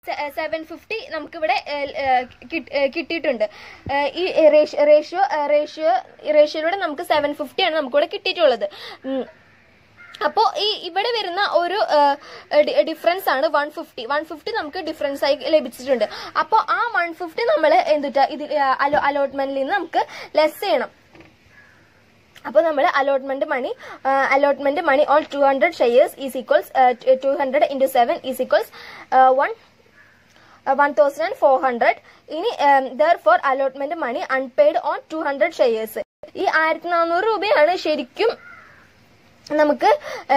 Seven fifty നമുക്കിവിടെ ഏഹ്, ഏഹ്, കിട്ട്- ഏഹ്, കിട്ടിയിട്ടുണ്ട് ഏഹ്, ഈ റേഷ്യോ റേഷ്യോ റേഷ്യോ റേഷ്യോയിലൂടെ നമുക്ക് സെവൻ ഫിഫ്റ്റി ആണ് നമുക്കിവിടെ കിട്ടിയിട്ടുള്ളത് ഉം. അപ്പോൾ ഈ ഇവിടെ വരുന്ന ഒരു ഡിഫറൻസ് ആണ് വൺ ഫിഫ്റ്റി വൺ ഫിഫ്റ്റി നമുക്ക് ഡിഫറൻസ് ആയി ലഭിച്ചിട്ടുണ്ട് അപ്പോൾ ആ വൺ ഫിഫ്റ്റി നമ്മൾ എന്തുട്ടാ ഇത് അലോട്ട്മെന്റിൽ നിന്ന് നമുക്ക് ലെസ് ചെയ്യണം അപ്പോൾ നമ്മൾ allotment money allotment money all two hundred shares is equals two hundred into seven is equals one one thousand and four hundred ഇനി therefore allotment money unpaid on two hundred shares ഈ ആയിരത്തി നാനൂറ് രൂപയാണ് ശരിക്കും നമുക്ക്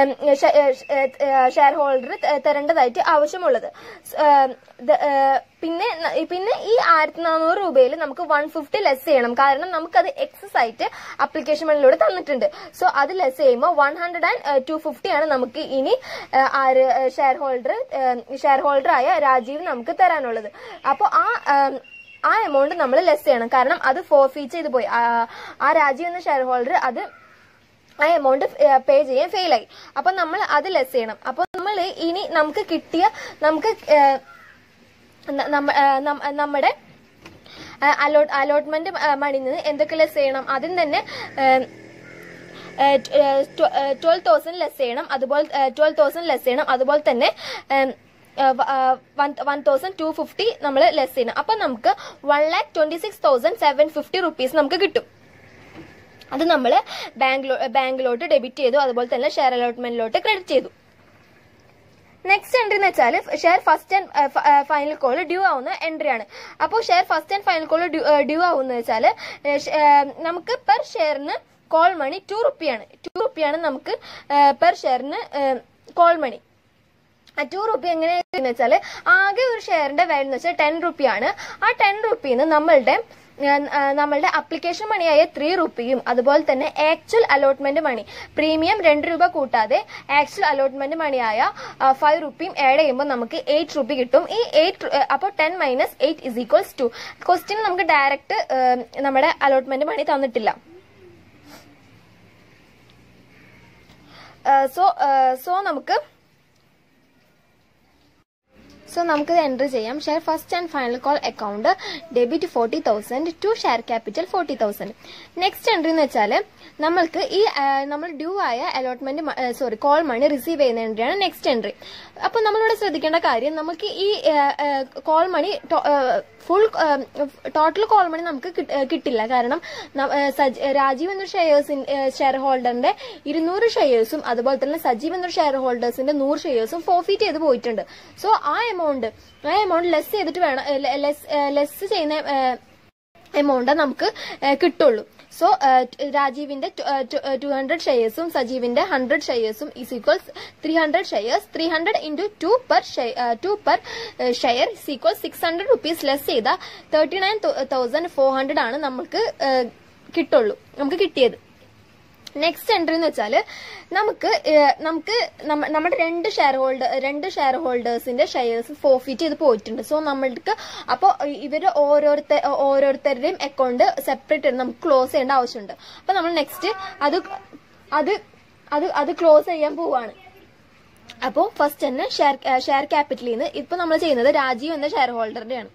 share holder തരേണ്ടതായിട്ട് ആവശ്യമുള്ളത് സ്, ഏം, the, ഏ, പിന്നെ ന- പിന്നെ ഈ ആയിരത്തി നാനൂറ് രൂപയിൽ നമുക്ക് വൺ ഫിഫ്റ്റി ലെസ് ചെയ്യണം കാരണം നമുക്കത് എക്സസ് ആയിട്ട് അപ്ലിക്കേഷൻ മണിലൂടെ തന്നിട്ടുണ്ട് സോ അത് ലെസ് ചെയ്യുമ്പോൾ one hundred and two fifty ആണ് നമുക്ക് ഇനി ഏ, ആര് ഷെയർ ഹോൾഡർ ഷെയർ ഹോൾഡർ ആയ രാജീവ് നമുക്ക് തരാനുള്ളത് അപ്പോൾ ആ ഏം, ആ എമൗണ്ട് നമ്മൾ ലെസ് ചെയ്യണം കാരണം അത് ഫോർഫീറ്റ് ചെയ്ത് പോയി ആ ആ രാജീവ് എന്ന ഷെയർ ഹോൾഡർ അത് ആ എമൗണ്ട് പേ ചെയ്യാൻ ഫെയിൽ ആയി അപ്പൊ നമ്മൾ അത് ലെസ് ചെയ്യണം അപ്പൊ നമ്മൾ ഇനി നമുക്ക് കിട്ടിയ നമുക്ക് ഏഹ്, ന- നമ്മ- ഏഹ്, നം- നമ്മുടെ അലോട്ട് അലോട്ട്മെന്റ് മണിയിൽ നിന്ന് എന്തൊക്കെ ലെസ് ചെയ്യണം ആദ്യം തന്നെ ട്വൽവ് തൗസൻഡ് ലെസ് ചെയ്യണം അതുപോലെ ട്വൽവ് തൗസൻഡ് ലെസ് ചെയ്യണം അതുപോലെ തന്നെ വൺ തൗസൻഡ് ടു ഫിഫ്റ്റി നമ്മൾ ലെസ് ചെയ്യണം അപ്പൊ നമുക്ക് one lakh twenty six thousand seven fifty rupees നമുക്ക് കിട്ടും അത് നമ്മൾ ബാങ്കിലോ ബാങ്കിലോട്ട് ഡെബിറ്റ് ചെയ്തു അതുപോലെ തന്നെ ഷെയർ അലോട്ട്മെന്റിലോട്ട് ക്രെഡിറ്റ് ചെയ്തു നെക്സ്റ്റ് എൻട്രി എന്ന് വെച്ചാൽ share first and final call due ആവുന്ന എൻട്രി ആണ് അപ്പോൾ share first and final call due ആവുന്ന വെച്ചാൽ നമുക്ക് പെർ ഷെയറിന് കോൾ മണി ടു റുപ്പിയാണ് ടു റുപ്പിയാണ് നമുക്ക് പെർ ഷെയറിന് കോൾ മണി ആ ടു റുപ്പി എങ്ങനെയാണെന്ന് വെച്ചാൽ ആകെ ഒരു ഷെയറിന്റെ വാല്യൂ എന്ന് വെച്ചാൽ ടെൻ റുപ്പിയാണ് ആ ടെൻ റുപ്പിന്ന് നമ്മളുടെ ഞാൻ, ആ, നമ്മളുടെ അപ്ലിക്കേഷൻ മണിയായ ത്രീ റുപ്പിയും അതുപോലെ തന്നെ ആക്ച്വൽ അലോട്ട്മെന്റ് മണി പ്രീമിയം രണ്ട് രൂപ കൂട്ടാതെ ആക്ച്വൽ അലോട്ട്മെന്റ് മണിയായ ഫൈവ് റുപ്പിയും ആഡ് ചെയ്യുമ്പോൾ നമുക്ക് എയ്റ്റ് റുപ്പി കിട്ടും ഈ എയ്റ്റ് അപ്പോൾ ten minus eight is equals two question നമുക്ക് ഡയറക്റ്റ് നമ്മുടെ അലോട്ട്മെന്റ് മണി തന്നിട്ടില്ല സോ സോ നമുക്ക് സോ നമുക്ക് എൻട്രി ചെയ്യാം share first and final call account debit forty thousand to share capital forty thousand next entry എന്ന് വെച്ചാൽ നമ്മൾക്ക് ഈ ആ, നമ്മൾ ഡ്യൂ ആയ allotment sorry call money receive ചെയ്യുന്ന എൻട്രിയാണ് നെക്സ്റ്റ് എൻട്രി അപ്പോൾ നമ്മളിവിടെ ശ്രദ്ധിക്കേണ്ട കാര്യം നമുക്ക് ഈ call money full total call money നമുക്ക് കിട്ട- ഏ, കിട്ടില്ല കാരണം ന- ഏ, സജ്- രാജീവ് എന്നൊരു ഷെയർസിൻ ഷെയർ ഹോൾഡറിന്റെ ഇരുന്നൂറ് ഷെയർസും അതുപോലെ തന്നെ സജീവ് എന്നൊരു ഷെയർ ഹോൾഡേഴ്സിന്റെ നൂറ് ഷെയർസും ഫോർഫീറ്റ് ചെയ്ത് പോയിട്ടുണ്ട് സോ ആ എമൗണ്ട് ആ എമൗണ്ട് ലെസ് ചെയ്തിട്ട് വേണം ലെസ് ലെസ് ചെയ്യുന്ന എമൗണ്ട് നമുക്ക് ഏ, കിട്ടുള്ളൂ സോ രാജീവിന്റെ ടു ഹൺഡ്രഡ് ഷെയർസും സജീവിന്റെ ഹൺഡ്രഡ് ഷെയർസും is equals three hundred shares three hundred into two per two per share is equal six hundred rupees less ചെയ്ത thirty nine thousand four hundred ആണ് നമുക്ക് ഏ, കിട്ടുള്ളൂ നമുക്ക് കിട്ടിയത് നെക്സ്റ്റ് എൻട്രി എന്ന് വെച്ചാൽ നമുക്ക് ഏഹ്, നമുക്ക് നമ്മ- നമ്മുടെ രണ്ട് ഷെയർ ഹോൾഡർ രണ്ട് ഷെയർ ഹോൾഡേഴ്സിന്റെ ഷെയർസ് ഫോർഫിറ്റ് ചെയ്ത് പോയിട്ടുണ്ട് സോ നമ്മൾക്ക് അപ്പോൾ ഇവർ ഓരോരുത്തർ ഓരോരുത്തരുടെയും അക്കൗണ്ട് സെപ്പറേറ്റ് നമുക്ക് ക്ലോസ് ചെയ്യേണ്ട ആവശ്യമുണ്ട് അപ്പൊ നമ്മൾ നെക്സ്റ്റ് അത് അത് അത് അത് ക്ലോസ് ചെയ്യാൻ പോവാണ് അപ്പോൾ ഫസ്റ്റ് തന്നെ ഷെയർ ഷെയർ ക്യാപിറ്റലിൽ നിന്ന് ഇപ്പൊ നമ്മൾ ചെയ്യുന്നത് രാജീവ് എന്ന ഷെയർ ഹോൾഡറുടെയാണ്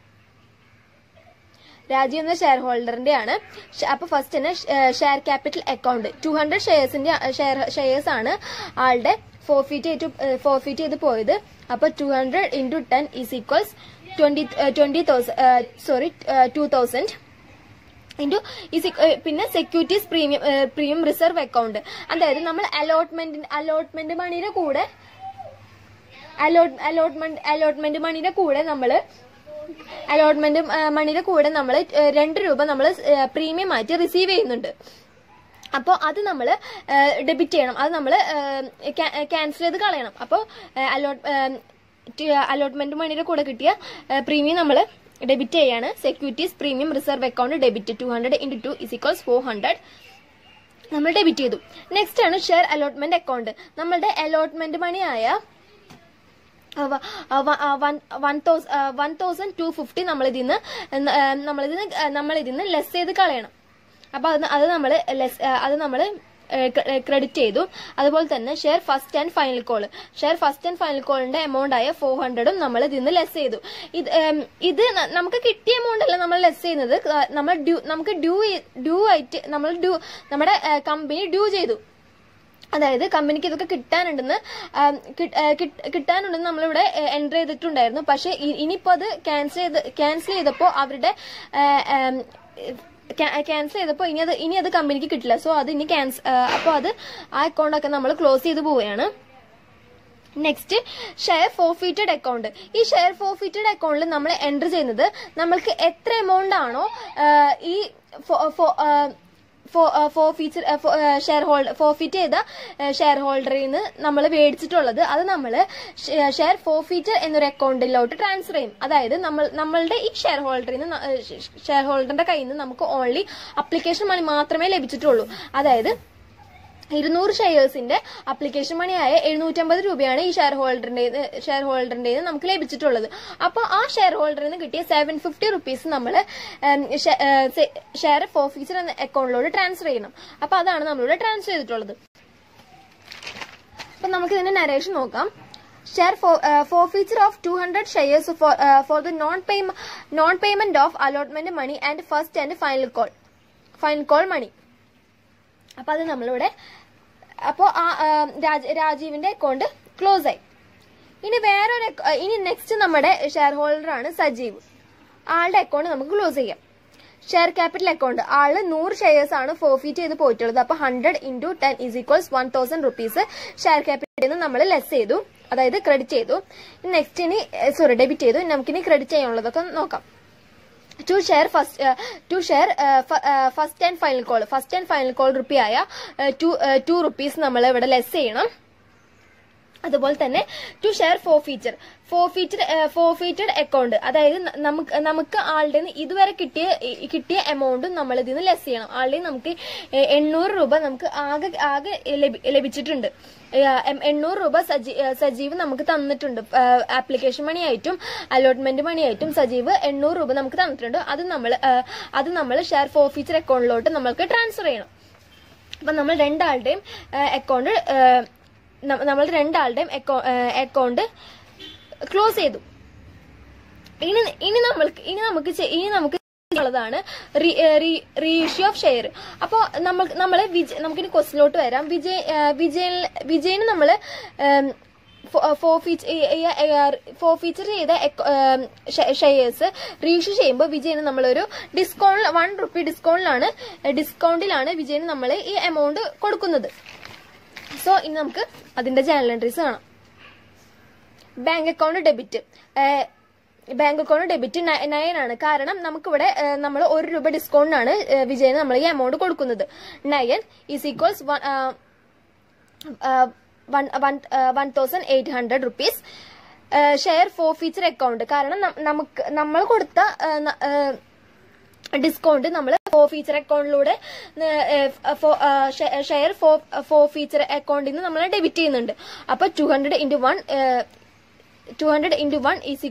രാജീവ് എന്ന ഷെയർ ഹോൾഡറിന്റെ ആണ് അപ്പൊ ഫസ്റ്റ് തന്നെ share capital account two hundred ഷെയർസിന്റെ ഷെയർ ഷെയർസ് ആണ് ആളുടെ ഫോർഫീറ്റ് ചെയ്ത് ഫോർഫീറ്റ് ചെയ്ത് പോയത് അപ്പൊ two hundred into ten is equals twenty twenty thousand sorry two thousand into ഈ പിന്നെ securities premium premium reserve account അതായത് നമ്മൾ അലോട്ട്മെന്റ് അലോട്ട്മെന്റ് മണിയുടെ കൂടെ അലോട്ട് അലോട്ട്മെന്റ് അലോട്ട്മെന്റ് മണിയുടെ കൂടെ നമ്മൾ അലോട്ട്മെന്റ് മണിയുടെ കൂടെ നമ്മൾ രണ്ട് രൂപ നമ്മൾ പ്രീമിയം ആയിട്ട് റിസീവ് ചെയ്യുന്നുണ്ട് അപ്പോൾ അത് നമ്മൾ ഡെബിറ്റ് ചെയ്യണം അത് നമ്മൾ ക്യാൻസൽ ചെയ്ത് കളയണം അപ്പോൾ അലോട്ട് അലോട്ട്മെന്റ് മണിയുടെ കൂടെ കിട്ടിയ പ്രീമിയം നമ്മൾ ഡെബിറ്റ് ചെയ്യാണ് securities premium reserve account debit two hundred into two is equals four hundred നമ്മൾ ഡെബിറ്റ് ചെയ്തു നെക്സ്റ്റ് ആണ് ഷെയർ അലോട്ട്മെന്റ് അക്കൗണ്ട് നമ്മളുടെ അലോട്ട്മെന്റ് മണിയായ വൺ തൗസൻഡ് ടു ഫിഫ്റ്റി നമ്മളിതിന്ന് നമ്മളിതിന്ന് നമ്മളിതിന്ന് ലെസ് ചെയ്ത് കളയണം അപ്പൊ അത് അത് നമ്മൾ ലെസ് അത് നമ്മൾ ക്രെഡിറ്റ് ചെയ്തു അതുപോലെ തന്നെ share first and final call share first and final കോളിന്റെ എമൗണ്ട് ആയ ഫോർ ഹൺഡ്രഡും നമ്മൾ ഇതിൽ നിന്ന് ലെസ് ചെയ്തു ഇത് ഏം, ഇത് ന- നമുക്ക് കിട്ടിയ എമൗണ്ട് അല്ല നമ്മൾ ലെസ് ചെയ്യുന്നത് ആ, നമ്മൾ ഡ്യൂ നമുക്ക് ഡ്യൂ ഡ്യൂ ആയിട്ട് നമ്മൾ ഡ്യൂ നമ്മുടെ കമ്പനി ഡ്യൂ ചെയ്തു അതായത് കമ്പനിക്ക് ഇതൊക്കെ കിട്ടാനുണ്ടെന്ന് ആം, കി- ആ, കിട്ട്- കിട്ടാനുണ്ടെന്ന് നമ്മളിവിടെ എൻ്റർ ചെയ്തിട്ടുണ്ടായിരുന്നു പക്ഷേ ഇ- ഇനിയിപ്പോൾ അത് ക്യാൻസൽ ചെയ്ത് ക്യാൻസൽ ചെയ്തപ്പോൾ അവരുടെ ക്യാൻസൽ ചെയ്തപ്പോൾ ഇനി അത് ഇനി അത് കമ്പനിക്ക് കിട്ടില്ല സോ അത് ഇനി ക്യാൻസൽ അപ്പോൾ അത് ആ അക്കൗണ്ടൊക്കെ നമ്മൾ ക്ലോസ് ചെയ്ത് പോവുകയാണ് നെക്സ്റ്റ് ഷെയർ ഫോർഫീറ്റഡ് അക്കൗണ്ട് ഈ ഷെയർ ഫോർഫീറ്റഡ് അക്കൗണ്ടിൽ നമ്മൾ എൻ്റർ ചെയ്യുന്നത് നമ്മൾക്ക് എത്ര എമൗണ്ട് ആണോ ആ, ഈ forfeiture share holder forfeit ചെയ്ത ഷെയർ ഹോൾഡറിൽ നിന്ന് നമ്മൾ മേടിച്ചിട്ടുള്ളത് അത് നമ്മൾ ഷെയർ ഫോർഫീറ്റർ എന്നൊരു അക്കൗണ്ടിലോട്ട് ട്രാൻസ്ഫർ ചെയ്യും അതായത് നമ്മൾ നമ്മളുടെ ഈ ഷെയർ ഹോൾഡറിൽ നിന്ന് ഷെയർ ഹോൾഡറിന്റെ കയ്യിൽ നിന്ന് നമുക്ക് ഓൺലി അപ്ലിക്കേഷൻ മണി മാത്രമേ ലഭിച്ചിട്ടുള്ളൂ അതായത് ഇരുന്നൂറ് ഷെയർസിന്റെ അപ്ലിക്കേഷൻ മണിയായ എഴുന്നൂറ്റമ്പത് രൂപയാണ് ഈ ഷെയർ ഹോൾഡറിന്റെ ഷെയർ ഹോൾഡറിന്റെ നമുക്ക് ലഭിച്ചിട്ടുള്ളത് അപ്പോൾ ആ ഷെയർ ഹോൾഡറിൽ നിന്ന് കിട്ടിയ സെവൻ ഫിഫ്റ്റി റുപ്പീസ് നമ്മൾ ഷെയർ ഫോർ ഫീച്ചർ എന്ന അക്കൗണ്ടിലോട്ട് ട്രാൻസ്ഫർ ചെയ്യണം അപ്പോൾ അതാണ് നമ്മളിവിടെ ട്രാൻസ്ഫർ ചെയ്തിട്ടുള്ളത് അപ്പം നമുക്ക് ഇതിന്റെ നരേഷൻ നോക്കാം share forfeiture of two hundred shares for the non payment non payment of allotment money and first and final call final call money അപ്പൊ അത് നമ്മളിവിടെ അപ്പോൾ ആ ആ, രാജ- രാജീവിന്റെ അക്കൗണ്ട് ക്ലോസ് ആയി ഇനി വേറൊരു ac- ഇനി നെക്സ്റ്റ് നമ്മുടെ ഷെയർ ഹോൾഡർ ആണ് സജീവ് ആളുടെ അക്കൗണ്ട് നമുക്ക് ക്ലോസ് ചെയ്യാം ഷെയർ ക്യാപിറ്റൽ അക്കൗണ്ട് ആള് നൂറ് ഷെയർസ് ആണ് ഫോർഫീറ്റ് ചെയ്ത് പോയിട്ടുള്ളത് അപ്പൊ hundred into ten is equals one thousand rupees share ക്യാപിറ്റലിൽ നിന്ന് നമ്മൾ ലെസ് ചെയ്തു അതായത് ക്രെഡിറ്റ് ചെയ്തു നെക്സ്റ്റ് ഇനി സോറി ഡെബിറ്റ് ചെയ്തു ഇനി നമുക്കിനി ക്രെഡിറ്റ് ചെയ്യാനുള്ളതൊക്കെ നോക്കാം two share first two share first and final call first and final call റുപ്പിയായ ടു ടു റുപ്പീസ് നമ്മൾ ഇവിടെ ലെസ് ചെയ്യണം അതുപോലെ തന്നെ two share forfeiture forfeiture forfeited account അതായത് ന- നമുക്ക് നമുക്ക് ആളുടെ നിന്ന് ഇതുവരെ കിട്ടിയ ഈ കിട്ടിയ എമൗണ്ടും നമ്മൾ ഇതിൽ നിന്ന് ലെസ് ചെയ്യണം ആളുടെ നമുക്ക് എ- എണ്ണൂറ് രൂപ നമുക്ക് ആകെ ആകെ ലഭി- ലഭിച്ചിട്ടുണ്ട് ഏ, എം- എണ്ണൂറ് രൂപ സജീ ഏ, സജീവ് നമുക്ക് തന്നിട്ടുണ്ട് ആപ്ലിക്കേഷൻ മണിയായിട്ടും അലോട്ട്മെന്റ് മണിയായിട്ടും സജീവ് എണ്ണൂറ് രൂപ നമുക്ക് തന്നിട്ടുണ്ട് അത് നമ്മൾ അത് നമ്മൾ ഷെയർ ഫോർ ഫീച്ചർ അക്കൗണ്ടിലോട്ട് നമ്മൾക്ക് ട്രാൻസ്ഫർ ചെയ്യണം അപ്പം നമ്മൾ രണ്ടാളുടെയും അക്കൗണ്ട് നമ്മൾ രണ്ടാളുടെയും അക്കൗണ്ട് ക്ലോസ് ചെയ്തു ഇനി ഇനി നമ്മൾക്ക് ഇനി നമുക്ക് ചെ- ഇനി നമുക്ക് ഉള്ളതാണ് റീഇഷ്യൂ ഓഫ് ഷെയർ അപ്പോൾ നമ്മൾ നമ്മൾ നമുക്കിനി ക്വസ്റ്റിലോട്ട് വരാം വിജയ് വിജയൻ വിജയന് നമ്മൾ ഫോർ ഫീച്ചർ ഫോർ ഫീച്ചർ ചെയ്ത ഷെയർസ് റീഇഷ്യൂ ചെയ്യുമ്പോൾ വിജയന് നമ്മളൊരു ഡിസ്കൗണ്ട് വൺ റുപ്പി ഡിസ്കൗണ്ടിലാണ് ഡിസ്കൗണ്ടിലാണ് വിജയന് നമ്മൾ ഈ എമൗണ്ട് കൊടുക്കുന്നത് സോ ഇനി നമുക്ക് അതിന്റെ ജേണൽ എൻട്രീസ് കാണാം bank account debit bank account debit nine ആണ് കാരണം നമുക്കിവിടെ നമ്മൾ ഒരു രൂപ ഡിസ്കൗണ്ടിനാണ് വിജയന് നമ്മൾ ഈ എമൗണ്ട് കൊടുക്കുന്നത് nine is equals one thousand eight hundred rupees share forfeiture account കാരണം നം- നമുക്ക് നമ്മൾ കൊടുത്ത ആ, ന- ആ, ഡിസ്കൗണ്ട് നമ്മൾ ഫോർ ഫീച്ചർ അക്കൗണ്ടിലൂടെ ഷെയർ ഫോർ ഫോർ ഫീച്ചർ അക്കൗണ്ടിൽ നിന്ന് നമ്മൾ ഡെബിറ്റ് ചെയ്യുന്നുണ്ട് അപ്പൊ two hundred into one two hundred into one is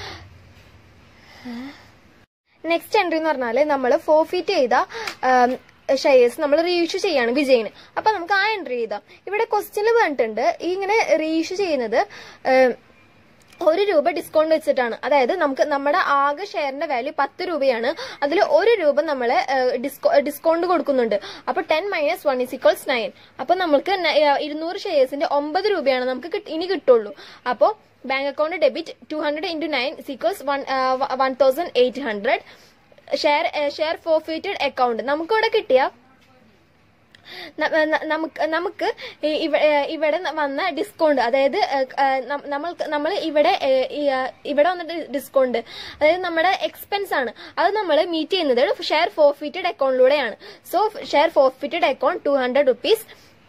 next entry എന്ന് പറഞ്ഞാൽ നമ്മൾ ഫോർഫീറ്റ് ചെയ്ത ഷെയർസ് നമ്മൾ റീഇഷ്യൂ ചെയ്യാണ് വിജയിന് അപ്പൊ നമുക്ക് ആ എൻട്രി ചെയ്താം ഇവിടെ ക്വസ്റ്റ്യനിൽ പറഞ്ഞിട്ടുണ്ട് ഈ ഇങ്ങനെ റീഇഷ്യൂ ചെയ്യുന്നത് ഏം, ഒരു രൂപ ഡിസ്കൗണ്ട് വെച്ചിട്ടാണ് അതായത് നമുക്ക് നമ്മുടെ ആകെ ഷെയറിന്റെ വാല്യൂ പത്ത് രൂപയാണ് അതിൽ ഒരു രൂപ നമ്മൾ ഡിസ്കൗണ്ട് കൊടുക്കുന്നുണ്ട് അപ്പൊ ten minus one is equals nine അപ്പൊ നമുക്ക് ന- ഏഹ് ഇരുന്നൂറ് ഷെയർസിന്റെ ഒമ്പത് രൂപയാണ് നമുക്ക് കിട്ട- ഇനി കിട്ടുള്ളൂ അപ്പോൾ bank account debit two hundred into nine equals one one thousand eight hundred share share forfeited account നമുക്കിവിടെ കിട്ടിയ ന- ന- നമുക്ക് നമുക്ക് ഈ ഇവ- ഏഹ് ഇവിടെ വന്ന ഡിസ്കൗണ്ട് അതായത് നമ്മൾ നമ്മൾ ഇവിടെ ഏഹ് ഈ, ആ, ഇവിടെ വന്ന ഡിസ്കൗണ്ട് അതായത് നമ്മുടെ എക്സ്പെൻസ് ആണ് അത് നമ്മൾ മീറ്റ് ചെയ്യുന്നത് ഷെയർ ഫോർഫിറ്റഡ് അക്കൗണ്ടിലൂടെയാണ് so share forfeited account two hundred rupees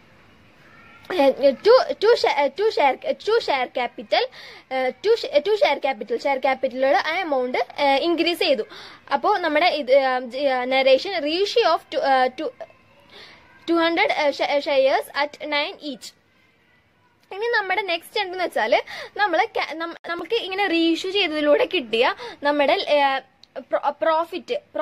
to to to share to share capital to to share capital share ക്യാപിറ്റലിലൂടെ ആ എമൗണ്ട് ഇൻക്രീസ് ചെയ്തു അപ്പോൾ നമ്മുടെ ഇത് narration reissue of two two hundred shares at nine each ഇനി നമ്മുടെ next എന്തെന്ന് വെച്ചാൽ നമ്മൾ നമുക്ക് ഇങ്ങനെ റീഇഷ്യൂ ചെയ്തതിലൂടെ കിട്ടിയ നമ്മുടെ പ്രോഫിറ്റ് പ്രോഫിറ്റ്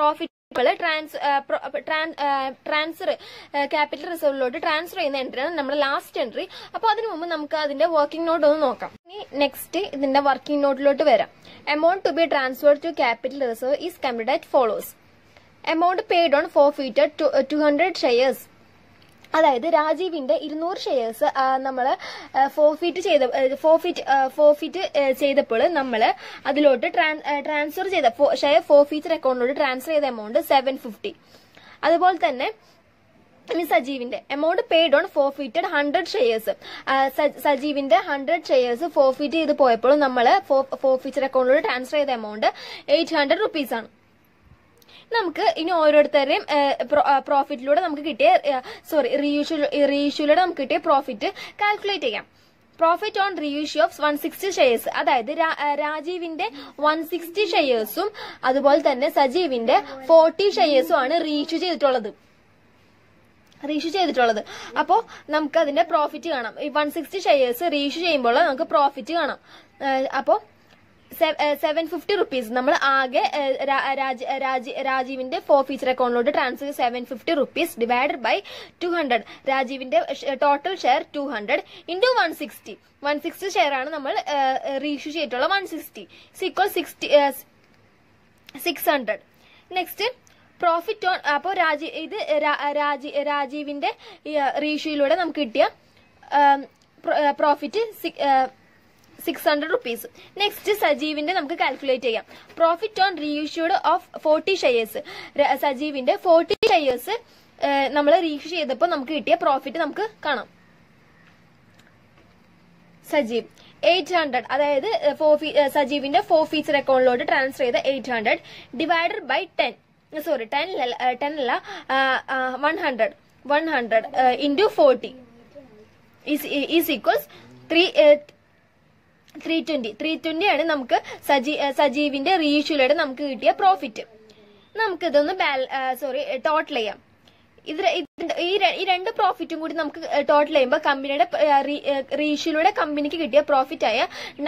ഇപ്പോൾ ട്രാൻസ് ട്രാൻസ്ഫർ ക്യാപിറ്റൽ റിസർവിലോട്ട് ട്രാൻസ്ഫർ ചെയ്യുന്ന എൻട്രിയാണ് നമ്മുടെ ലാസ്റ്റ് എൻട്രി അപ്പോൾ അതിനു മുമ്പ് നമുക്ക് അതിന്റെ വർക്കിംഗ് നോട്ട് ഒന്ന് നോക്കാം ഇനി നെക്സ്റ്റ് ഇതിന്റെ വർക്കിംഗ് നോട്ടിലോട്ട് വരാം amount to be transfer to capital reserve is computed follows amount paid on forfeited two hundred shares അതായത് രാജീവിന്റെ ഇരുന്നൂറ് ഷെയർസ് നമ്മൾ ഫോർഫിറ്റ് ചെയ്ത ഫോർഫിറ്റ് ഫോർഫിറ്റ് ചെയ്തപ്പോൾ നമ്മൾ അതിലോട്ട് ട്രാൻസ്ഫർ ചെയ്ത ഷെയർ ഫോർഫീച്ചർ അക്കൗണ്ടിലോട്ട് ട്രാൻസ്ഫർ ചെയ്ത എമൗണ്ട് സെവൻ ഫിഫ്റ്റി അതുപോലെ തന്നെ ഇനി സജീവിന്റെ amount paid on forfeited hundred shares സജീവിന്റെ ഹൺഡ്രഡ് ഷെയർസ് ഫോർഫിറ്റ് ചെയ്ത് പോയപ്പോൾ നമ്മൾ ഫോർഫീച്ചർ അക്കൗണ്ടിലോട്ട് ട്രാൻസ്ഫർ ചെയ്ത എമൗണ്ട് എയ്റ്റ് ഹൺഡ്രഡ് റുപ്പീസ് ആണ് നമുക്ക് ഇനി ഓരോരുത്തരുടെയും പ്രോഫിറ്റിലൂടെ നമുക്ക് കിട്ടിയ സോറി റീഇഷ്യൂ റീഇഷ്യൂലൂടെ നമുക്ക് കിട്ടിയ പ്രോഫിറ്റ് കാൽക്കുലേറ്റ് ചെയ്യാം profit on reissue of one sixty shares അതായത് രാജീവിന്റെ വൺ സിക്സ്റ്റി ഷെയർസും അതുപോലെ തന്നെ സജീവിന്റെ ഫോർട്ടി ഷെയർസും ആണ് റീഇഷ്യൂ ചെയ്തിട്ടുള്ളത് റീഇഷ്യൂ ചെയ്തിട്ടുള്ളത് അപ്പോൾ നമുക്ക് അതിന്റെ പ്രോഫിറ്റ് കാണാം ഈ വൺ സിക്സ്റ്റി ഷെയർസ് റീഇഷ്യൂ ചെയ്യുമ്പോൾ നമുക്ക് പ്രോഫിറ്റ് കാണാം അപ്പോൾ സെവൻ ഫിഫ്റ്റി റുപ്പീസ് നമ്മൾ ആകെ രാജീവിന്റെ ഫോർ ഫീച്ചർ അക്കൗണ്ടിലോട്ട് ട്രാൻസ്ഫർ ചെയ്ത് seven fifty rupees divided by two hundred രാജീവിന്റെ total share two hundred into one sixty one sixty share ആണ് നമ്മൾ റീഇഷ്യൂ ചെയ്തിട്ടുള്ള one sixty sequel sixty six hundred next profit on അപ്പോൾ രാജീവ് ഇത് രാജീവിന്റെ റീഇഷ്യൂയിലൂടെ നമുക്ക് കിട്ടിയ profit six hundred rupees next സജീവിന്റെ നമുക്ക് കാൽക്കുലേറ്റ് ചെയ്യാം profit on reissued of forty shares സജീവിന്റെ ഫോർട്ടി ഷെയർസ് നമ്മൾ റീഇഷ്യൂ ചെയ്തപ്പോൾ നമുക്ക് കിട്ടിയ പ്രോഫിറ്റ് നമുക്ക് കാണാം സജീവ് എയ്റ്റ് ഹൺഡ്രഡ് അതായത് ഫോർ സജീവിന്റെ ഫോർ ഫീച്ചർ അക്കൗണ്ടിലോട്ട് ട്രാൻസ്ഫർ ചെയ്ത eight hundred divided by ten sorry ten ten അല്ല one hundred one hundred into forty is equals three three twenty three twenty ആണ് നമുക്ക് സജീ സജീവിന്റെ റീഇഷ്യൂലൂടെ നമുക്ക് കിട്ടിയ പ്രോഫിറ്റ് നമുക്ക് ഇതൊന്ന് സോറി ടോട്ടൽ ചെയ്യാം ഇത് ഈ രണ്ട് പ്രോഫിറ്റും കൂടി നമുക്ക് ടോട്ടൽ ചെയ്യുമ്പോൾ കമ്പനിയുടെ റീഇഷ്യൂലൂടെ കമ്പനിക്ക് കിട്ടിയ പ്രോഫിറ്റ് ആയ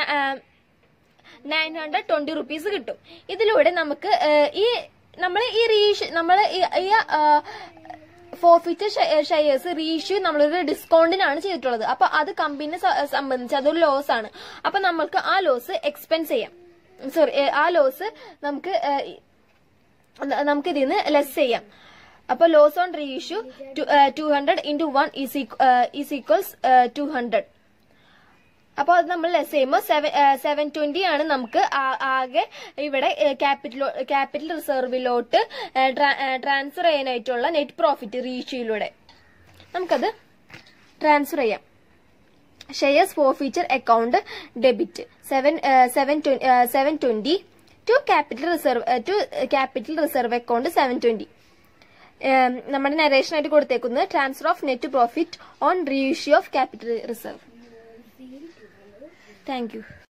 നയൻ ഹൺഡ്രഡ് ട്വന്റി റുപ്പീസ് കിട്ടും ഇതിലൂടെ നമുക്ക് ഈ നമ്മൾ ഈ റീഇഷ്യൂ നമ്മൾ ഈ ഫോർഫിറ്റ് ഷെയർസ് റീഇഷ്യൂ നമ്മളൊരു ഡിസ്കൗണ്ടിനാണ് ചെയ്തിട്ടുള്ളത് അപ്പൊ അത് കമ്പനിയെ സംബന്ധിച്ച് അതൊരു ലോസ് ആണ് അപ്പൊ നമ്മൾക്ക് ആ ലോസ് എക്സ്പെൻസ് ചെയ്യാം സോറി ആ ലോസ് നമുക്ക് നമുക്ക് ഇതിൽ നിന്ന് ലെസ് ചെയ്യാം അപ്പൊ loss on reissue two hundred into one is equals two hundred അപ്പോൾ അത് നമ്മൾ ലെസ് ചെയ്യുമ്പോൾ സെവൻ സെവൻ ട്വന്റി ആണ് നമുക്ക് ആകെ ഇവിടെ ക്യാപിറ്റൽ ക്യാപിറ്റൽ റിസർവിലോട്ട് ട്രാൻസ്ഫർ ചെയ്യാനായിട്ടുള്ള നെറ്റ് പ്രോഫിറ്റ് റീഇഷ്യൂയിലൂടെ നമുക്കത് ട്രാൻസ്ഫർ ചെയ്യാം shares forfeiture account debit seven seven seven twenty to capital reserve to capital reserve account seven twenty നമ്മുടെ നരേഷനായിട്ട് കൊടുത്തേക്കുന്നത് transfer of net profit on reissue of capital reserve thank U